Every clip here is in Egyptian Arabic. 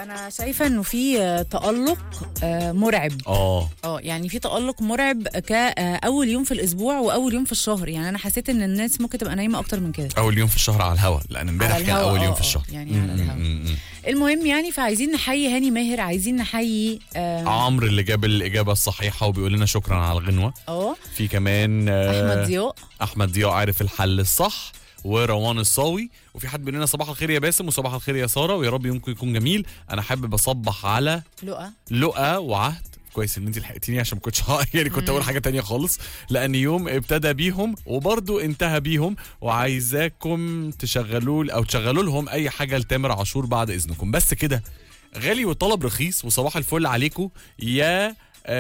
انا شايفه انه في آه، تالق آه، مرعب اه اه يعني في تالق مرعب كاول يوم في الاسبوع واول يوم في الشهر يعني انا حسيت ان الناس ممكن تبقى نايمه اكتر من كده اول يوم في الشهر على الهوا لان امبارح على كان الهوا، اول آه، يوم آه، في الشهر يعني على الهوا. م- م- م. المهم يعني فعايزين نحيي هاني ماهر عايزين نحيي اه عمرو اللي جاب الاجابه الصحيحه وبيقول لنا شكرا على الغنوه آه، في كمان آه، احمد ضياء احمد ضياء عارف الحل الصح وروان الصاوي وفي حد بيقول لنا صباح الخير يا باسم وصباح الخير يا ساره ويا رب يومكم يكون جميل انا حابب اصبح على لؤى لقى وعهد كويس ان انت لحقتيني عشان ما كنتش ها- يعني كنت اقول حاجه تانية خالص لان يوم ابتدى بيهم وبرضه انتهى بيهم وعايزاكم تشغلوا او تشغلوا لهم اي حاجه لتامر عاشور بعد اذنكم بس كده غالي والطلب رخيص وصباح الفل عليكم يا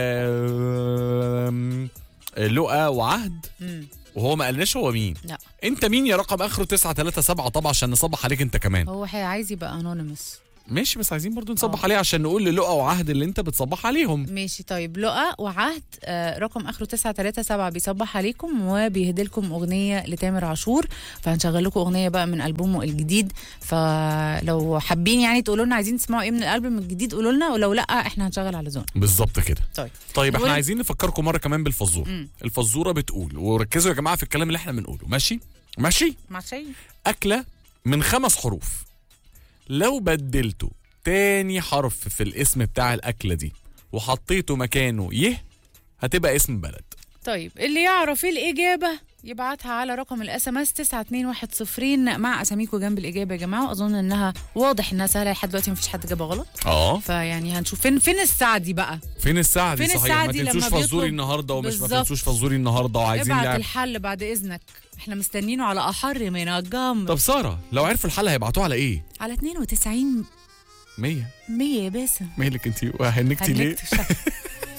آم، لقى وعهد مم. وهو ما قالناش هو مين لا انت مين يا رقم اخره 937 طبعا عشان نصبح عليك انت كمان هو حي- عايز يبقى انونيمس ماشي بس عايزين برضو نصبح اه. عليه عشان نقول للقى وعهد اللي انت بتصبح عليهم ماشي طيب لؤى وعهد آه رقم اخره 937 بيصبح عليكم وبيهدي لكم اغنيه لتامر عاشور فهنشغل لكم اغنيه بقى من البومه الجديد فلو حابين يعني تقولوا لنا عايزين تسمعوا ايه من الالبوم الجديد قولوا لنا ولو لا احنا هنشغل على زون بالظبط كده طيب طيب احنا قول- عايزين نفكركم مره كمان بالفزوره مم. الفزوره بتقول وركزوا يا جماعه في الكلام اللي احنا بنقوله ماشي ماشي مع شيء اكله من خمس حروف لو بدلته تاني حرف في الاسم بتاع الاكله دي وحطيته مكانه يه هتبقى اسم بلد طيب اللي يعرف الاجابه يبعتها على رقم الاس ام اس 92110 مع اساميكم جنب الاجابه يا جماعه واظن انها واضح انها سهله لحد دلوقتي مفيش حد جابها غلط اه فيعني هنشوف فين فين السعدي بقى فين الساعه دي فين صحيح ما الساعة دي تنسوش لما فزوري بيطلب- النهارده ومش ما بالظبط. تنسوش فزوري النهارده وعايزين ابعت لعب الحل بعد اذنك احنا مستنينه على احر من الجمر طب ساره لو عرفوا الحل هيبعتوه على ايه على 92 100 100 يا باسم مالك انت وهنكتي ليه هنكتب شك.